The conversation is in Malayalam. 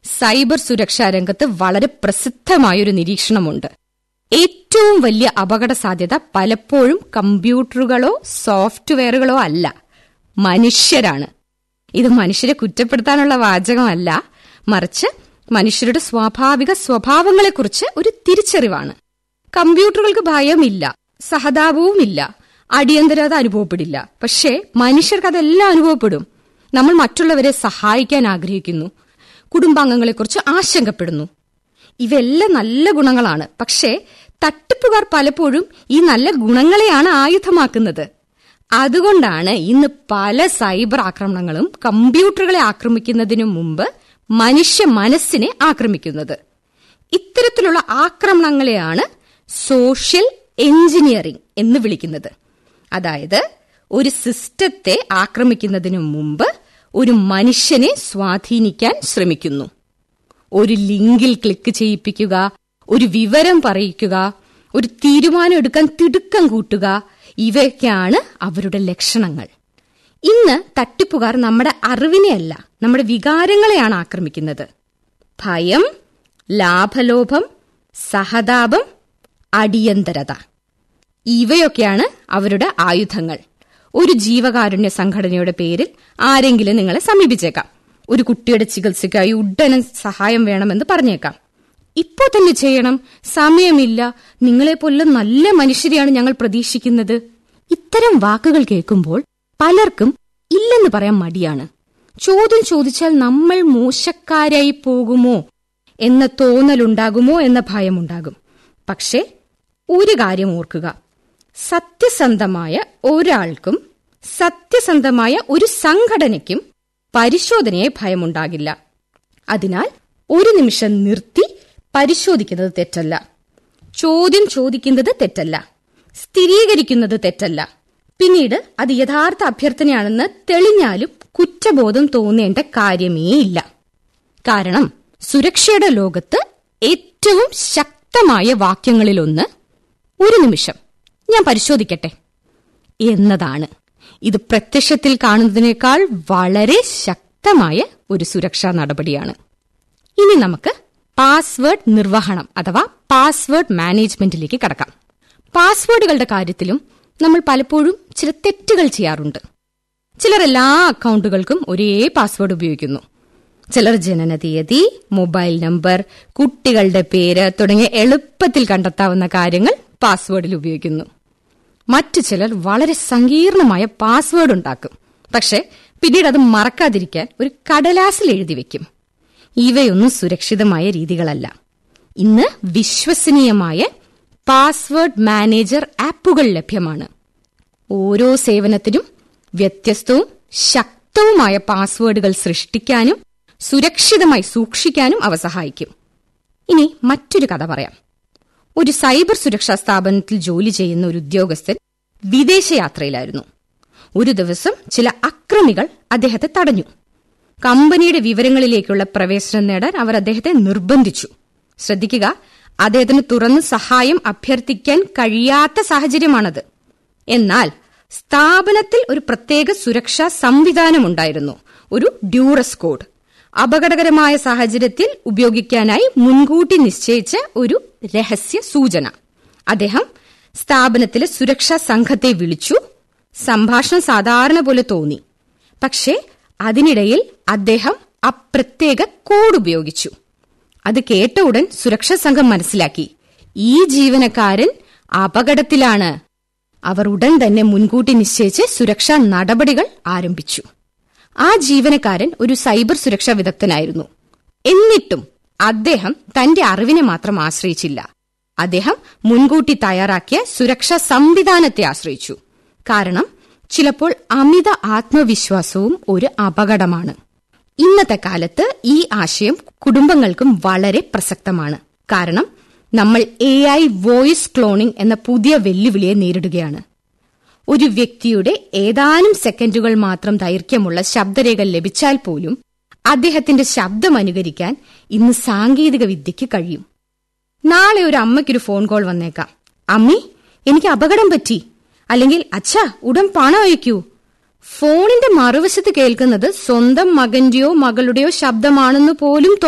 സൈബർ സുരക്ഷാ രംഗത്ത് വളരെ പ്രസിദ്ധമായൊരു നിരീക്ഷണമുണ്ട് ഏറ്റവും വലിയ അപകട സാധ്യത പലപ്പോഴും കമ്പ്യൂട്ടറുകളോ സോഫ്റ്റ്വെയറുകളോ അല്ല മനുഷ്യരാണ് ഇത് മനുഷ്യരെ കുറ്റപ്പെടുത്താനുള്ള വാചകമല്ല മറിച്ച് മനുഷ്യരുടെ സ്വാഭാവിക സ്വഭാവങ്ങളെക്കുറിച്ച് ഒരു തിരിച്ചറിവാണ് കമ്പ്യൂട്ടറുകൾക്ക് ഭയമില്ല സഹതാപവുമില്ല അടിയന്തരത അനുഭവപ്പെടില്ല പക്ഷേ മനുഷ്യർക്ക് അതെല്ലാം അനുഭവപ്പെടും നമ്മൾ മറ്റുള്ളവരെ സഹായിക്കാൻ ആഗ്രഹിക്കുന്നു കുടുംബാംഗങ്ങളെക്കുറിച്ച് ആശങ്കപ്പെടുന്നു ഇവയെല്ലാം നല്ല ഗുണങ്ങളാണ് പക്ഷേ തട്ടിപ്പുകാർ പലപ്പോഴും ഈ നല്ല ഗുണങ്ങളെയാണ് ആയുധമാക്കുന്നത് അതുകൊണ്ടാണ് ഇന്ന് പല സൈബർ ആക്രമണങ്ങളും കമ്പ്യൂട്ടറുകളെ ആക്രമിക്കുന്നതിനു മുമ്പ് മനുഷ്യ മനസ്സിനെ ആക്രമിക്കുന്നത് ഇത്തരത്തിലുള്ള ആക്രമണങ്ങളെയാണ് സോഷ്യൽ എഞ്ചിനീയറിംഗ് എന്ന് വിളിക്കുന്നത് അതായത് ഒരു സിസ്റ്റത്തെ ആക്രമിക്കുന്നതിനു മുമ്പ് ഒരു മനുഷ്യനെ സ്വാധീനിക്കാൻ ശ്രമിക്കുന്നു ഒരു ലിങ്കിൽ ക്ലിക്ക് ചെയ്യിപ്പിക്കുക ഒരു വിവരം പറയിക്കുക ഒരു തീരുമാനം എടുക്കാൻ തിടുക്കം കൂട്ടുക ഇവയൊക്കെയാണ് അവരുടെ ലക്ഷണങ്ങൾ ഇന്ന് തട്ടിപ്പുകാർ നമ്മുടെ അറിവിനെയല്ല നമ്മുടെ വികാരങ്ങളെയാണ് ആക്രമിക്കുന്നത് ഭയം ലാഭലോഭം സഹതാപം അടിയന്തരത ഇവയൊക്കെയാണ് അവരുടെ ആയുധങ്ങൾ ഒരു ജീവകാരുണ്യ സംഘടനയുടെ പേരിൽ ആരെങ്കിലും നിങ്ങളെ സമീപിച്ചേക്കാം ഒരു കുട്ടിയുടെ ചികിത്സയ്ക്കായി ഉടനെ സഹായം വേണമെന്ന് പറഞ്ഞേക്കാം ഇപ്പോ തന്നെ ചെയ്യണം സമയമില്ല നിങ്ങളെപ്പോലെ നല്ല മനുഷ്യരെയാണ് ഞങ്ങൾ പ്രതീക്ഷിക്കുന്നത് ഇത്തരം വാക്കുകൾ കേൾക്കുമ്പോൾ പലർക്കും ഇല്ലെന്ന് പറയാൻ മടിയാണ് ചോദ്യം ചോദിച്ചാൽ നമ്മൾ മോശക്കാരായി പോകുമോ എന്ന തോന്നലുണ്ടാകുമോ എന്ന ഭയമുണ്ടാകും പക്ഷേ ഒരു കാര്യം ഓർക്കുക സത്യസന്ധമായ ഒരാൾക്കും സത്യസന്ധമായ ഒരു സംഘടനയ്ക്കും പരിശോധനയെ ഭയമുണ്ടാകില്ല അതിനാൽ ഒരു നിമിഷം നിർത്തി പരിശോധിക്കുന്നത് തെറ്റല്ല ചോദ്യം ചോദിക്കുന്നത് തെറ്റല്ല സ്ഥിരീകരിക്കുന്നത് തെറ്റല്ല പിന്നീട് അത് യഥാർത്ഥ അഭ്യർത്ഥനയാണെന്ന് തെളിഞ്ഞാലും കുറ്റബോധം തോന്നേണ്ട കാര്യമേ ഇല്ല കാരണം സുരക്ഷയുടെ ലോകത്ത് ഏറ്റവും ശക്തമായ വാക്യങ്ങളിലൊന്ന് ഒരു നിമിഷം ഞാൻ പരിശോധിക്കട്ടെ എന്നതാണ് ഇത് പ്രത്യക്ഷത്തിൽ കാണുന്നതിനേക്കാൾ വളരെ ശക്തമായ ഒരു സുരക്ഷാ നടപടിയാണ് ഇനി നമുക്ക് പാസ്വേഡ് നിർവഹണം അഥവാ പാസ്വേഡ് മാനേജ്മെന്റിലേക്ക് കടക്കാം പാസ്വേഡുകളുടെ കാര്യത്തിലും നമ്മൾ പലപ്പോഴും ചില തെറ്റുകൾ ചെയ്യാറുണ്ട് ചിലർ എല്ലാ അക്കൗണ്ടുകൾക്കും ഒരേ പാസ്വേഡ് ഉപയോഗിക്കുന്നു ചിലർ ജനന തീയതി മൊബൈൽ നമ്പർ കുട്ടികളുടെ പേര് തുടങ്ങിയ എളുപ്പത്തിൽ കണ്ടെത്താവുന്ന കാര്യങ്ങൾ പാസ്വേഡിൽ ഉപയോഗിക്കുന്നു മറ്റു ചിലർ വളരെ സങ്കീർണമായ പാസ്വേഡ് ഉണ്ടാക്കും പക്ഷെ പിന്നീട് അത് മറക്കാതിരിക്കാൻ ഒരു കടലാസിൽ എഴുതി വെക്കും ഇവയൊന്നും സുരക്ഷിതമായ രീതികളല്ല ഇന്ന് വിശ്വസനീയമായ പാസ്വേഡ് മാനേജർ ആപ്പുകൾ ലഭ്യമാണ് ഓരോ സേവനത്തിനും വ്യത്യസ്തവും ശക്തവുമായ പാസ്വേഡുകൾ സൃഷ്ടിക്കാനും സുരക്ഷിതമായി സൂക്ഷിക്കാനും അവ സഹായിക്കും ഇനി മറ്റൊരു കഥ പറയാം ഒരു സൈബർ സുരക്ഷാ സ്ഥാപനത്തിൽ ജോലി ചെയ്യുന്ന ഒരു ഉദ്യോഗസ്ഥൻ വിദേശയാത്രയിലായിരുന്നു ഒരു ദിവസം ചില അക്രമികൾ അദ്ദേഹത്തെ തടഞ്ഞു കമ്പനിയുടെ വിവരങ്ങളിലേക്കുള്ള പ്രവേശനം നേടാൻ അവർ അദ്ദേഹത്തെ നിർബന്ധിച്ചു ശ്രദ്ധിക്കുക അദ്ദേഹത്തിന് തുറന്ന് സഹായം അഭ്യർത്ഥിക്കാൻ കഴിയാത്ത സാഹചര്യമാണത് എന്നാൽ സ്ഥാപനത്തിൽ ഒരു പ്രത്യേക സുരക്ഷാ സംവിധാനമുണ്ടായിരുന്നു ഒരു ഡ്യൂറസ് കോഡ് അപകടകരമായ സാഹചര്യത്തിൽ ഉപയോഗിക്കാനായി മുൻകൂട്ടി നിശ്ചയിച്ച ഒരു രഹസ്യ സൂചന അദ്ദേഹം സ്ഥാപനത്തിലെ സുരക്ഷാ സംഘത്തെ വിളിച്ചു സംഭാഷണം സാധാരണ പോലെ തോന്നി പക്ഷേ അതിനിടയിൽ അദ്ദേഹം ആ പ്രത്യേക കോഡ് ഉപയോഗിച്ചു അത് കേട്ട ഉടൻ സുരക്ഷാ സംഘം മനസ്സിലാക്കി ഈ ജീവനക്കാരൻ അപകടത്തിലാണ് അവർ ഉടൻ തന്നെ മുൻകൂട്ടി നിശ്ചയിച്ച് സുരക്ഷാ നടപടികൾ ആരംഭിച്ചു ആ ജീവനക്കാരൻ ഒരു സൈബർ സുരക്ഷാ വിദഗ്ധനായിരുന്നു എന്നിട്ടും അദ്ദേഹം തന്റെ അറിവിനെ മാത്രം ആശ്രയിച്ചില്ല അദ്ദേഹം മുൻകൂട്ടി തയ്യാറാക്കിയ സുരക്ഷാ സംവിധാനത്തെ ആശ്രയിച്ചു കാരണം ചിലപ്പോൾ അമിത ആത്മവിശ്വാസവും ഒരു അപകടമാണ് ഇന്നത്തെ കാലത്ത് ഈ ആശയം കുടുംബങ്ങൾക്കും വളരെ പ്രസക്തമാണ് കാരണം നമ്മൾ എ ഐ വോയിസ് ക്ലോണിംഗ് എന്ന പുതിയ വെല്ലുവിളിയെ നേരിടുകയാണ് ഒരു വ്യക്തിയുടെ ഏതാനും സെക്കൻഡുകൾ മാത്രം ദൈർഘ്യമുള്ള ശബ്ദരേഖ ലഭിച്ചാൽ പോലും അദ്ദേഹത്തിന്റെ ശബ്ദം അനുകരിക്കാൻ ഇന്ന് സാങ്കേതിക വിദ്യയ്ക്ക് കഴിയും നാളെ ഒരു അമ്മയ്ക്കൊരു ഫോൺ കോൾ വന്നേക്കാം അമ്മി എനിക്ക് അപകടം പറ്റി അല്ലെങ്കിൽ അച്ഛാ ഉടൻ പണം അയക്കൂ ഫോണിന്റെ മറുവശത്ത് കേൾക്കുന്നത് സ്വന്തം മകന്റെയോ മകളുടെയോ ശബ്ദമാണെന്ന് പോലും